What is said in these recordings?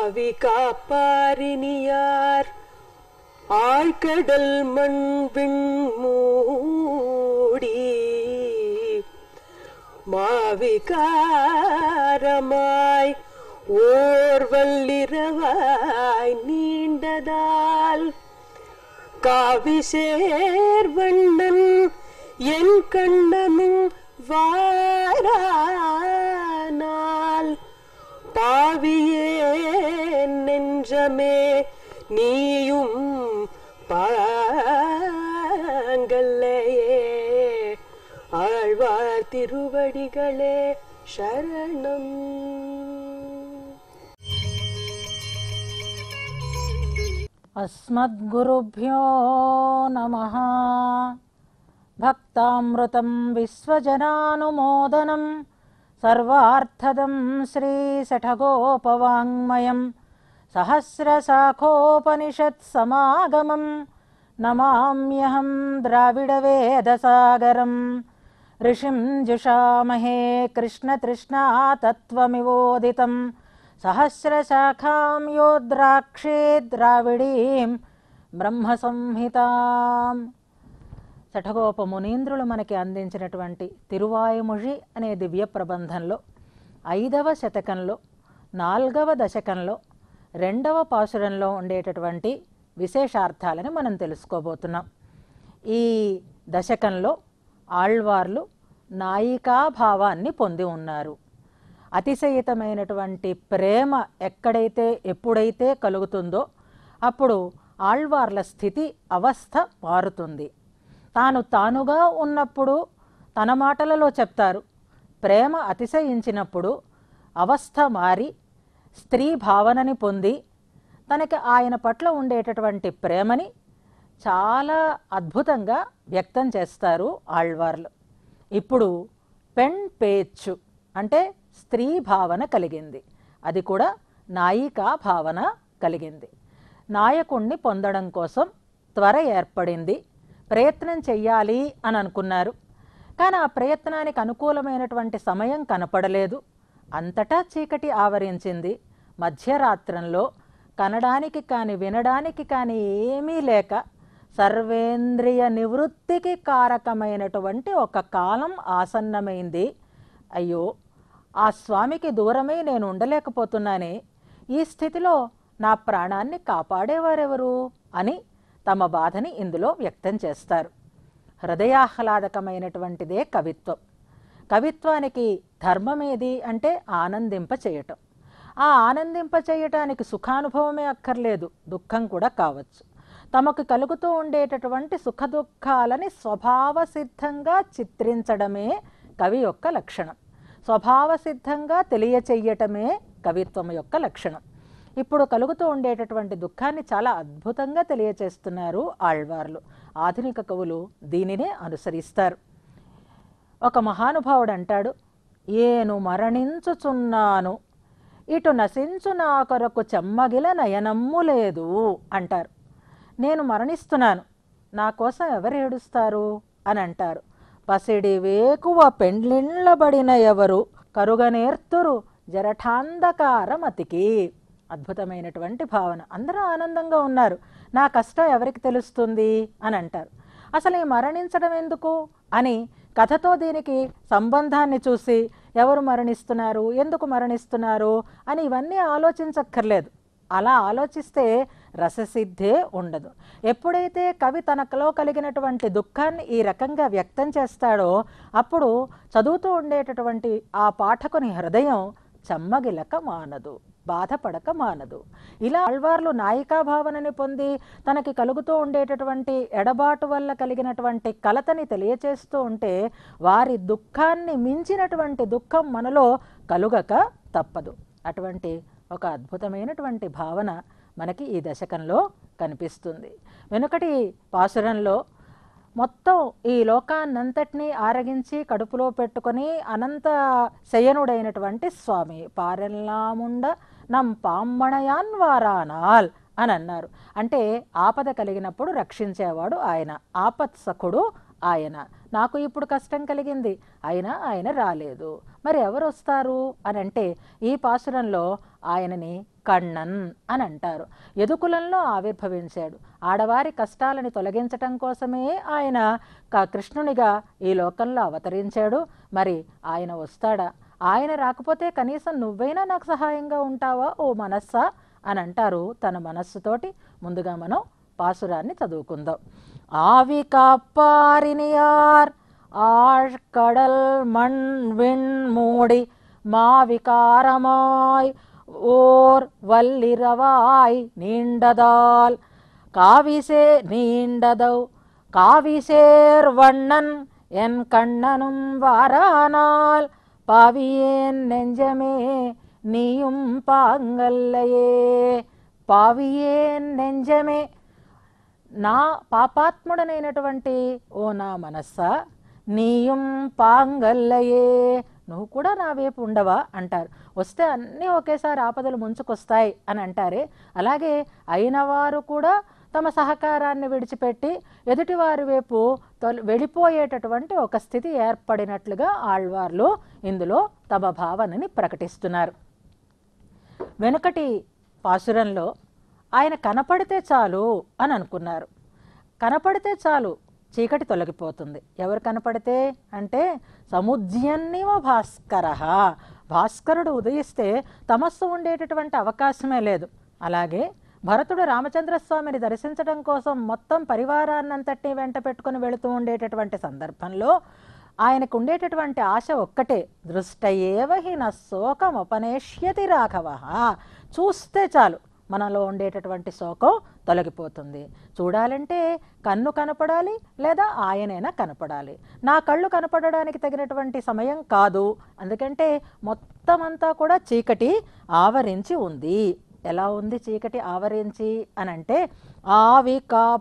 ஆவி காப்பாரினியார் ஆழ்கடல் மண் விண் மூடி மாவிகாரமாய் ஓர் வல்லிரவாய் நீண்டதால் காவி சேர்வண்ணன் என் கண்ணனும் வாரானால் பாவியே நெஞ்சமே நீயும் பாங்கல்லையே ஆழ்வார் திருவடிகளே சரணம் अस्मद्गुरुभ्यो नमः भक्तामृतं विश्वजनानुमोदनं सर्वार्थदं श्रीसठगोपवाङ्मयं सहस्रशाखोपनिषत्समागमं नमाम्यहं द्राविडवेदसागरं ऋषिं जुषामहे कृष्णतृष्णा तत्त्वमिवोदितं सहस्रशाखां यो द्राक्षे ద్రావిడీం బ్రహ్మసంహితాం శఠగోప మునీంద్రులు మనకి అందించినటువంటి తిరువాయుముషి అనే దివ్య ప్రబంధంలో ఐదవ శతకంలో నాల్గవ దశకంలో రెండవ పాసురంలో ఉండేటటువంటి విశేషార్థాలని మనం తెలుసుకోబోతున్నాం ఈ దశకంలో ఆళ్వార్లు నాయికాభావాన్ని పొంది ఉన్నారు అతిశయితమైనటువంటి ప్రేమ ఎక్కడైతే ఎప్పుడైతే కలుగుతుందో అప్పుడు ఆళ్వార్ల స్థితి అవస్థ మారుతుంది తాను తానుగా ఉన్నప్పుడు తన మాటలలో చెప్తారు ప్రేమ అతిశయించినప్పుడు అవస్థ మారి స్త్రీ భావనని పొంది తనకి ఆయన పట్ల ఉండేటటువంటి ప్రేమని చాలా అద్భుతంగా వ్యక్తం చేస్తారు ఆళ్వార్లు ఇప్పుడు పెన్ పేచ్చు అంటే స్త్రీ భావన కలిగింది అది కూడా నాయికా భావన కలిగింది నాయకుణ్ణి పొందడం కోసం త్వర ఏర్పడింది ప్రయత్నం చెయ్యాలి అని అనుకున్నారు కానీ ఆ ప్రయత్నానికి అనుకూలమైనటువంటి సమయం కనపడలేదు అంతటా చీకటి ఆవరించింది మధ్యరాత్రంలో కనడానికి కానీ వినడానికి కానీ ఏమీ లేక సర్వేంద్రియ నివృత్తికి కారకమైనటువంటి ఒక కాలం ఆసన్నమైంది అయ్యో ఆ స్వామికి దూరమై నేను ఉండలేకపోతున్నానే ఈ స్థితిలో నా ప్రాణాన్ని కాపాడేవారెవరు అని తమ బాధని ఇందులో వ్యక్తం చేస్తారు హృదయాహ్లాదకమైనటువంటిదే కవిత్వం కవిత్వానికి ధర్మమేది అంటే ఆనందింప చేయటం ఆ ఆనందింప చేయటానికి సుఖానుభవమే అక్కర్లేదు దుఃఖం కూడా కావచ్చు తమకు కలుగుతూ ఉండేటటువంటి సుఖ దుఃఖాలని స్వభావ సిద్ధంగా చిత్రించడమే కవి యొక్క లక్షణం స్వభావ సిద్ధంగా తెలియచెయ్యటమే కవిత్వం యొక్క లక్షణం ఇప్పుడు కలుగుతూ ఉండేటటువంటి దుఃఖాన్ని చాలా అద్భుతంగా తెలియచేస్తున్నారు ఆళ్వార్లు ఆధునిక కవులు దీనినే అనుసరిస్తారు ఒక మహానుభావుడు అంటాడు ఏను మరణించుచున్నాను ఇటు నశించు నా కొరకు చెమ్మగిల నయనమ్ము లేదు అంటారు నేను మరణిస్తున్నాను నా కోసం ఎవరు ఏడుస్తారు అని అంటారు పసిడి వేకువ పెండ్లిండ్లబడిన ఎవరు కరుగనేర్తురు జరఠాంధకారమతికి అద్భుతమైనటువంటి భావన అందరూ ఆనందంగా ఉన్నారు నా కష్టం ఎవరికి తెలుస్తుంది అని అంటారు అసలు ఈ మరణించడం ఎందుకు అని కథతో దీనికి సంబంధాన్ని చూసి ఎవరు మరణిస్తున్నారు ఎందుకు మరణిస్తున్నారు అని ఇవన్నీ ఆలోచించక్కర్లేదు అలా ఆలోచిస్తే రససిద్ధే ఉండదు ఎప్పుడైతే కవి తనలో కలిగినటువంటి దుఃఖాన్ని ఈ రకంగా వ్యక్తం చేస్తాడో అప్పుడు చదువుతూ ఉండేటటువంటి ఆ పాఠకుని హృదయం చెమ్మగిలక మానదు బాధపడక మానదు ఇలా ఆళ్వార్లు నాయికా భావనని పొంది తనకి కలుగుతూ ఉండేటటువంటి ఎడబాటు వల్ల కలిగినటువంటి కలతని తెలియచేస్తూ ఉంటే వారి దుఃఖాన్ని మించినటువంటి దుఃఖం మనలో కలుగక తప్పదు అటువంటి ఒక అద్భుతమైనటువంటి భావన మనకి ఈ దశకంలో కనిపిస్తుంది వెనుకటి పాసురంలో మొత్తం ఈ లోకాన్నంతటినీ ఆరగించి కడుపులో పెట్టుకొని అనంత శయనుడైనటువంటి స్వామి పారెల్లాముండ నం పామ్మణయాన్ వారానాల్ అని అన్నారు అంటే ఆపద కలిగినప్పుడు రక్షించేవాడు ఆయన ఆపత్సఖుడు ఆయన నాకు ఇప్పుడు కష్టం కలిగింది అయినా ఆయన రాలేదు మరి ఎవరు వస్తారు అని అంటే ఈ పాసురంలో ఆయనని కണ്ണన్ అని అంటారు యదుకులంలో ఆవిర్భవించాడు ఆడవారి కష్టాలని తొలగించటం కోసమే ఆయన క- కృష్ణునిగా ఈ లోకంలో అవతరించాడు మరి ఆయన వస్తాడా ఆయన రాకపోతే కనీసం నువ్వైనా నాకు సహాయంగా ఉంటావా ఓ మనస్సా అని అంటారు తన మనస్సుతోటి ముందుగా మనం పాసురాన్ని చదువుకుందాం ఆవి కాపారినియార్ ஆழ்கடல் மண் விண் மூடி மாவிகாரமாய் ஓர் வல்லிரவாய் நீண்டதால் காவிசே நீண்டதௌ காவிசேர் வண்ணன் என் கண்ணனும் வாரானால் பாவியேன் நெஞ்சமே நீயும் பாங்கல்லையே பாவியேன் நெஞ்சமே నా పాపాత్ముడనైనటువంటి ఓ నా మనస్సా నీయం పాంగల్లయే నువ్వు కూడా నా వైపు ఉండవా అంటారు వస్తే అన్నీ ఒకేసారి ఆపదలు ముంచుకొస్తాయి అని అంటారే అలాగే అయిన వారు కూడా తమ సహకారాన్ని విడిచిపెట్టి ఎదుటివారి వైపు తొలి వెళ్ళిపోయేటటువంటి ఒక స్థితి ఏర్పడినట్లుగా ఆళ్వార్లు ఇందులో తమ భావనని ప్రకటిస్తున్నారు వెనుకటి పాసురంలో ఆయన కనపడితే చాలు అని అనుకున్నారు కనపడితే చాలు చీకటి తొలగిపోతుంది ఎవరు కనపడితే అంటే సముద్యన్నివ భాస్కర భాస్కరుడు ఉదయిస్తే తమస్సు ఉండేటటువంటి అవకాశమే లేదు అలాగే భరతుడు రామచంద్రస్వామిని దర్శించడం కోసం మొత్తం పరివారాన్నంతటినీ వెంట పెట్టుకుని వెళుతూ ఉండేటటువంటి సందర్భంలో ఆయనకు ఉండేటటువంటి ఆశ ఒక్కటే దృష్టయేవ హి న శోకముపనేష్యతి రాఘవ చూస్తే చాలు మనలో ఉండేటటువంటి శోకం తొలగిపోతుంది చూడాలంటే కన్ను కనపడాలి లేదా ఆయనైనా కనపడాలి నా కళ్ళు కనపడడానికి తగినటువంటి సమయం కాదు ఎందుకంటే మొత్తం అంతా కూడా చీకటి ఆవరించి ఉంది ఎలా ఉంది చీకటి ఆవరించి అని అంటే ఆవి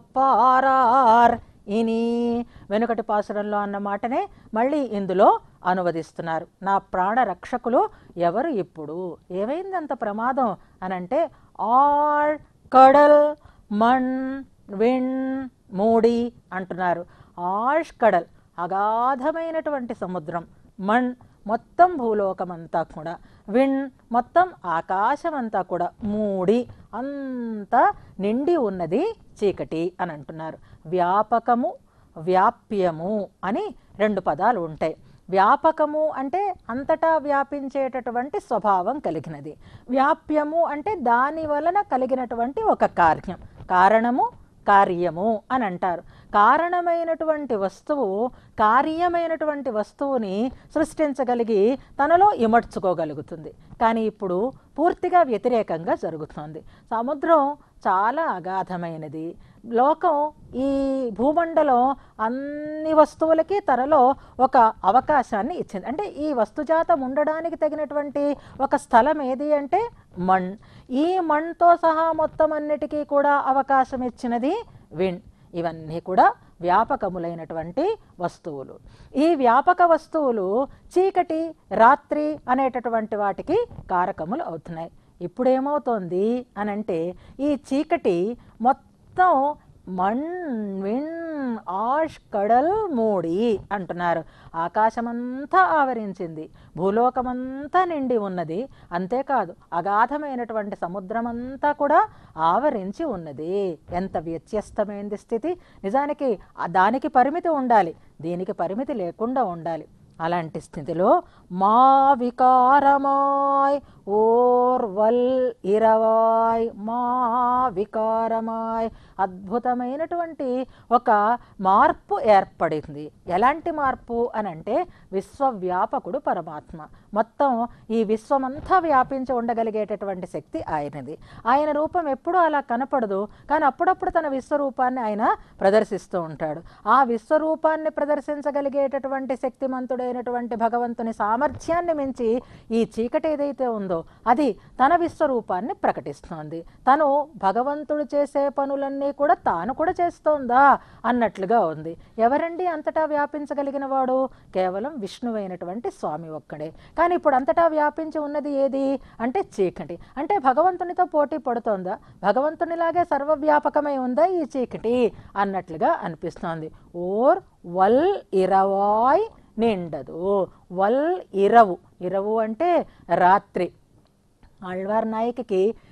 కాపారార్ ఇని వెనుకటి పాసురంలో అన్న మాటనే మళ్ళీ ఇందులో అనువదిస్తున్నారు నా ప్రాణ రక్షకులు ఎవరు ఇప్పుడు ఏమైంది అంత ప్రమాదం అని అంటే ఆళ్ కడల్ మణ్ విణ్ మూడి అంటున్నారు ఆష్ కడల్ అగాధమైనటువంటి సముద్రం మణ్ మొత్తం భూలోకమంతా కూడా విణ్ మొత్తం ఆకాశం అంతా కూడా మూడి అంతా నిండి ఉన్నది చీకటి అని అంటున్నారు వ్యాపకము వ్యాప్యము అని రెండు పదాలు ఉంటాయి వ్యాపకము అంటే అంతటా వ్యాపించేటటువంటి స్వభావం కలిగినది వ్యాప్యము అంటే దాని వలన కలిగినటువంటి ఒక కార్యం కారణము కార్యము అని అంటారు కారణమైనటువంటి వస్తువు కార్యమైనటువంటి వస్తువుని సృష్టించగలిగి తనలో ఇమడ్చుకోగలుగుతుంది కానీ ఇప్పుడు పూర్తిగా వ్యతిరేకంగా జరుగుతుంది సముద్రం చాలా అగాధమైనది లోకం ఈ భూమండలం అన్ని వస్తువులకి తనలో ఒక అవకాశాన్ని ఇచ్చింది అంటే ఈ వస్తుజాతం ఉండడానికి తగినటువంటి ఒక స్థలం ఏది అంటే మణ్ ఈ మణ్తో సహా మొత్తం అన్నిటికీ కూడా అవకాశం ఇచ్చినది విన్ ఇవన్నీ కూడా వ్యాపకములైనటువంటి వస్తువులు ఈ వ్యాపక వస్తువులు చీకటి రాత్రి అనేటటువంటి వాటికి కారకములు అవుతున్నాయి ఇప్పుడు ఏమవుతోంది అని అంటే ఈ చీకటి మొత్తం మణ్ విన్ ఆష్ కడల్ మూడి అంటున్నారు ఆకాశమంతా ఆవరించింది భూలోకమంతా నిండి ఉన్నది అంతేకాదు అగాధమైనటువంటి సముద్రమంతా కూడా ఆవరించి ఉన్నది ఎంత వ్యత్యస్తమైంది స్థితి నిజానికి ఆ దానికి పరిమితి ఉండాలి దీనికి పరిమితి లేకుండా ఉండాలి అలాంటి స్థితిలో మా వికారమాయ్ ఓర్ వల్ ఇరవాయ్ మా వికారమాయ్ అద్భుతమైనటువంటి ఒక మార్పు ఏర్పడింది ఎలాంటి మార్పు అని అంటే విశ్వవ్యాపకుడు పరమాత్మ మొత్తం ఈ విశ్వమంతా వ్యాపించి ఉండగలిగేటటువంటి శక్తి ఆయనది ఆయన రూపం ఎప్పుడూ అలా కనపడదు కానీ అప్పుడప్పుడు తన విశ్వరూపాన్ని ఆయన ప్రదర్శిస్తూ ఉంటాడు ఆ విశ్వరూపాన్ని ప్రదర్శించగలిగేటటువంటి శక్తిమంతుడైనటువంటి భగవంతుని సామర్థ్యాన్ని మించి ఈ చీకటి ఏదైతే ఉందో అది తన విశ్వరూపాన్ని ప్రకటిస్తోంది తను భగవంతుడు చేసే పనులన్నీ కూడా తాను కూడా చేస్తోందా అన్నట్లుగా ఉంది ఎవరండి అంతటా వ్యాపించగలిగిన వాడు కేవలం విష్ణువైనటువంటి స్వామి ఒక్కడే కానీ ఇప్పుడు అంతటా వ్యాపించి ఉన్నది ఏది అంటే చీకటి అంటే భగవంతునితో పోటీ పడుతోందా భగవంతునిలాగే సర్వవ్యాపకమై ఉందా ఈ చీకటి అన్నట్లుగా అనిపిస్తోంది ఓర్ వల్ ఇరవాయ్ నిండదు వల్ ఇరవు ఇరవు అంటే రాత్రి ఆళ్వార్ నాయకికి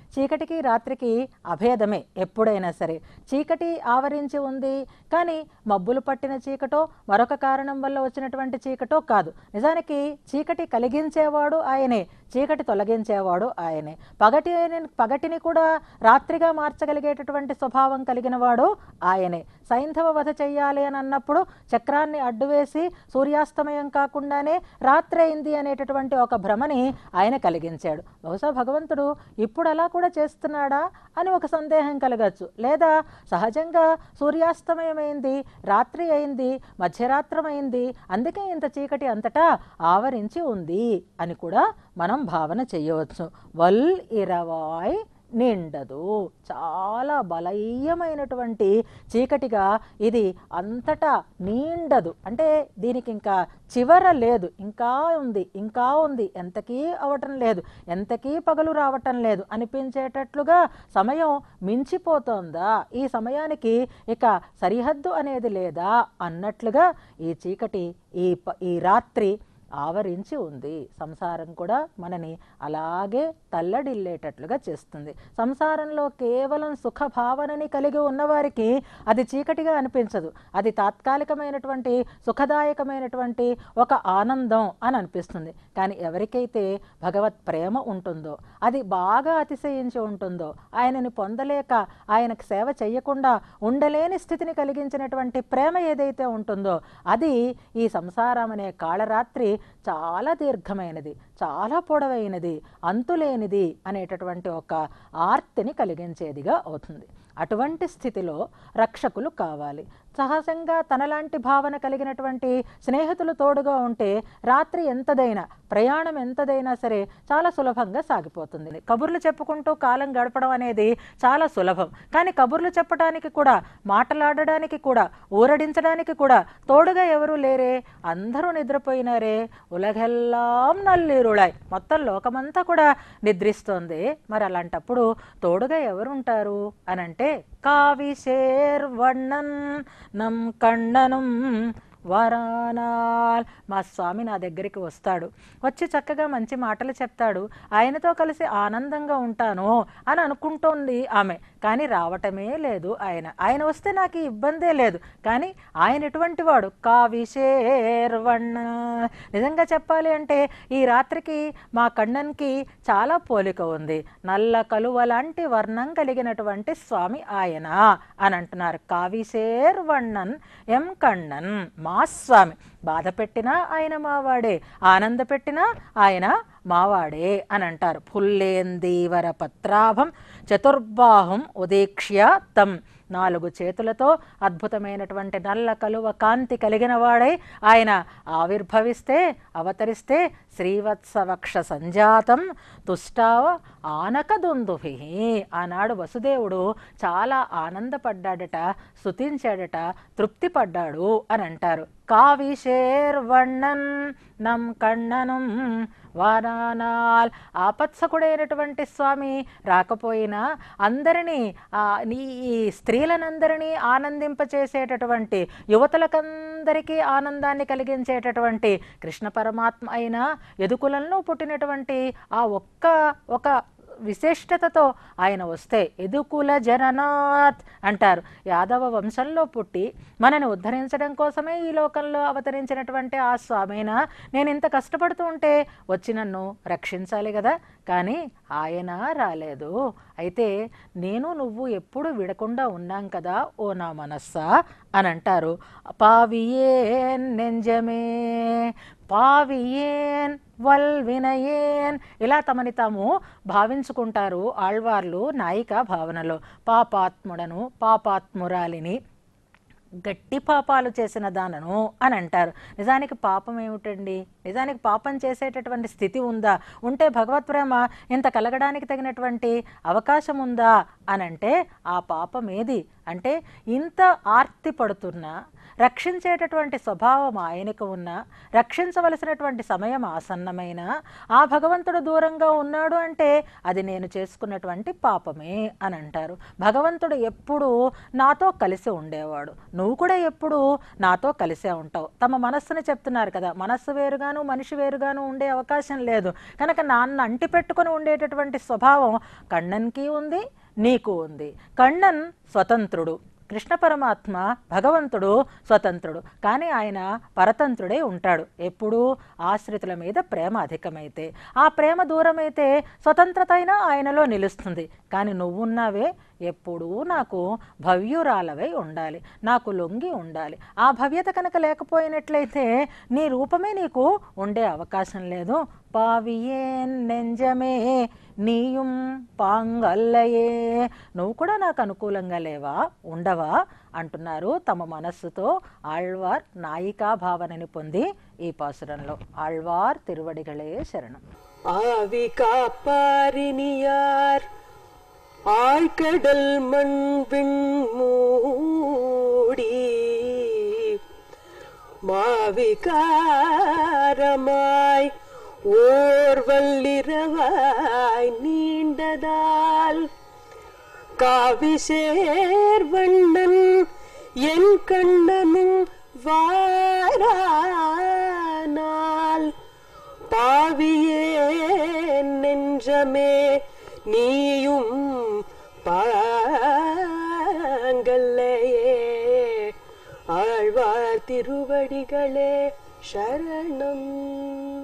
చీకటికి రాత్రికి అభేదమే ఎప్పుడైనా సరే చీకటి ఆవరించి ఉంది కానీ మబ్బులు పట్టిన చీకటో మరొక కారణం వల్ల వచ్చినటువంటి చీకటో కాదు నిజానికి చీకటి కలిగించేవాడు ఆయనే చీకటి తొలగించేవాడు ఆయనే పగటి పగటిని కూడా రాత్రిగా మార్చగలిగేటటువంటి స్వభావం కలిగిన వాడు ఆయనే సైంధవ వధ చెయ్యాలి అని అన్నప్పుడు చక్రాన్ని అడ్డువేసి సూర్యాస్తమయం కాకుండానే రాత్రి అయింది అనేటటువంటి ఒక భ్రమని ఆయన కలిగించాడు బహుశా భగవంతుడు ఇప్పుడు అలా కూడా చేస్తున్నాడా అని ఒక సందేహం కలగచ్చు లేదా సహజంగా సూర్యాస్తమయం అయింది రాత్రి అయింది మధ్యరాత్రం అయింది అందుకే ఇంత చీకటి అంతటా ఆవరించి ఉంది అని కూడా మనం భావన చేయవచ్చు వల్ ఇరవాయ్ నిండదు చాలా బలీయమైనటువంటి చీకటిగా ఇది అంతటా నిండదు అంటే దీనికి ఇంకా చివర లేదు ఇంకా ఉంది ఇంకా ఉంది ఎంతకీ అవటం లేదు ఎంతకీ పగలు రావటం లేదు అనిపించేటట్లుగా సమయం మించిపోతోందా ఈ సమయానికి ఇక సరిహద్దు అనేది లేదా అన్నట్లుగా ఈ చీకటి ఈ ప- ఈ రాత్రి ఆవరించి ఉంది సంసారం కూడా మనని అలాగే తల్లడిల్లేటట్లుగా చేస్తుంది సంసారంలో కేవలం సుఖ భావనని కలిగి ఉన్నవారికి అది చీకటిగా అనిపించదు అది తాత్కాలికమైనటువంటి సుఖదాయకమైనటువంటి ఒక ఆనందం అని అనిపిస్తుంది కానీ ఎవరికైతే భగవత్ ప్రేమ ఉంటుందో అది బాగా అతిశయించి ఉంటుందో ఆయనని పొందలేక ఆయనకు సేవ చేయకుండా ఉండలేని స్థితిని కలిగించినటువంటి ప్రేమ ఏదైతే ఉంటుందో అది ఈ సంసారం అనే కాళరాత్రి చాలా దీర్ఘమైనది చాలా పొడవైనది అంతులేనిది అనేటటువంటి ఒక ఆర్తిని కలిగించేదిగా అవుతుంది అటువంటి స్థితిలో రక్షకులు కావాలి సహజంగా తనలాంటి భావన కలిగినటువంటి స్నేహితులు తోడుగా ఉంటే రాత్రి ఎంతదైనా ప్రయాణం ఎంతదైనా సరే చాలా సులభంగా సాగిపోతుంది కబుర్లు చెప్పుకుంటూ కాలం గడపడం అనేది చాలా సులభం కానీ కబుర్లు చెప్పడానికి కూడా మాటలాడడానికి కూడా ఊరడించడానికి కూడా తోడుగా ఎవరు లేరే అందరూ నిద్రపోయినారే ఉలగెల్లాం నల్లిరుళాయ్ మొత్తం లోకమంతా కూడా నిద్రిస్తోంది మరి అలాంటప్పుడు తోడుగా ఎవరుంటారు అని అంటే కావిశేర్ వണ്ണన్ నం కಣ್ಣనం వరానాల్ మా స్వామి నా దగ్గరికి వస్తాడు వచ్చి చక్కగా మంచి మాటలు చెప్తాడు ఆయనతో కలిసి ఆనందంగా ఉంటాను అని అనుకుంటోంది ఆమె కానీ రావటమే లేదు ఆయన ఆయన వస్తే నాకు ఈ ఇబ్బందే లేదు కానీ ఆయన ఎటువంటి వాడు కావిశేర్వణ నిజంగా చెప్పాలి అంటే ఈ రాత్రికి మా కണ്ണన్కి చాలా పోలిక ఉంది నల్ల కలువ లాంటి వర్ణం కలిగినటువంటి స్వామి ఆయన అని అంటున్నారు కావిశేర్వణన్ ఎం కണ്ണన్ మా స్వామి బాధ పెట్టినా ఆయన మావాడే ఆనంద పెట్టినా ఆయన మావాడే అని అంటారు ఫుల్లేందీవర పత్రాభం చతుర్బాహం ఉదీక్ష్య తం నాలుగు చేతులతో అద్భుతమైనటువంటి నల్ల కలువ కాంతి కలిగిన వాడై ఆయన ఆవిర్భవిస్తే అవతరిస్తే శ్రీవత్సవక్ష సంజాతం తుష్టావ ఆనకదుందుభి ఆనాడు వసుదేవుడు చాలా ఆనందపడ్డాడట స్తుతించాడట తృప్తి పడ్డాడు అని అంటారు కావిశేర్వణన్ నం కണ്ണనం వారానాల్ ఆపత్సకుడైనటువంటి స్వామి రాకపోయినా అందరినీ ఆ, నీ ఈ స్త్రీలనందరినీ ఆనందింపచేసేటటువంటి యువతులకందరికీ ఆనందాన్ని కలిగించేటటువంటి కృష్ణ పరమాత్మ అయిన ఎదుకులలో పుట్టినటువంటి ఆ ఒక్క ఒక విశిష్టతతో ఆయన వస్తే ఎదుకుల జననాథ్ అంటారు యాదవ వంశంలో పుట్టి మనని ఉద్ధరించడం కోసమే ఈ లోకంలో అవతరించినటువంటి ఆ స్వామిన నేను ఇంత కష్టపడుతూ ఉంటే వచ్చి నన్ను రక్షించాలి కదా కానీ ఆయన రాలేదు అయితే నేను నువ్వు ఎప్పుడు విడకుండా ఉన్నాం కదా ఓ నా మనస్సా అని అంటారు పావియేన్ నెంజమే పావియేన్ వల్ వినయేన్ ఇలా తమని తాము భావించుకుంటారు ఆళ్వార్లు నాయిక భావనలో పాపాత్ముడను పాపాత్మురాలిని గట్టి పాపాలు చేసిన దానను అని అంటారు నిజానికి పాపం ఏమిటండి నిజానికి పాపం చేసేటటువంటి స్థితి ఉందా ఉంటే భగవత్ ప్రేమ ఇంత కలగడానికి తగినటువంటి అవకాశం ఉందా అని అంటే ఆ పాపం ఏది అంటే ఇంత ఆర్తి పడుతున్నా రక్షించేటటువంటి స్వభావం ఆయనకు ఉన్నా రక్షించవలసినటువంటి సమయం ఆసన్నమైన ఆ భగవంతుడు దూరంగా ఉన్నాడు అంటే అది నేను చేసుకున్నటువంటి పాపమే అని అంటారు భగవంతుడు ఎప్పుడూ నాతో కలిసి ఉండేవాడు నువ్వు కూడా ఎప్పుడు నాతో కలిసే ఉంటావు తమ మనస్సుని చెప్తున్నారు కదా మనస్సు వేరుగాను మనిషి వేరుగాను ఉండే అవకాశం లేదు కనుక నాన్న అంటి పెట్టుకొని ఉండేటటువంటి స్వభావం కണ്ണన్కి ఉంది నీకు ఉంది కണ്ണన్ స్వతంత్రుడు కృష్ణ పరమాత్మ భగవంతుడు స్వతంత్రుడు కానీ ఆయన పరతంత్రుడే ఉంటాడు ఎప్పుడూ ఆశ్రితుల మీద ప్రేమ అధికమైతే ఆ ప్రేమ దూరమైతే స్వతంత్రత అయినా ఆయనలో నిలుస్తుంది కానీ నువ్వున్నావే ఎప్పుడూ నాకు భవ్యురాలవై ఉండాలి నాకు లొంగి ఉండాలి ఆ భవ్యత కనుక లేకపోయినట్లయితే నీ రూపమే నీకు ఉండే అవకాశం లేదు పావియేన్ నెంజమే నీయుం పాంగల్లయే నువ్వు కూడా నాకు అనుకూలంగా లేవా ఉండవా అంటున్నారు తమ మనస్సుతో ఆళ్వార్ నాయికా భావనని పొంది ఈ పాసురంలో ఆళ్వార్ తిరువడిగళే శరణం ஆவி காப்பாரினியார் ஆழ்கடல் மண் விண்மூடி மாவிகாரமாய் ஓர் வல்லிரவாய் நீண்டதால் காவி சேர்வண்ணன் என் கண்ணனும் வாரானால் பாவியே நெஞ்சமே நீயும் பாங்கல்லையே ஆழ்வார் திருவடிகளே சரணம்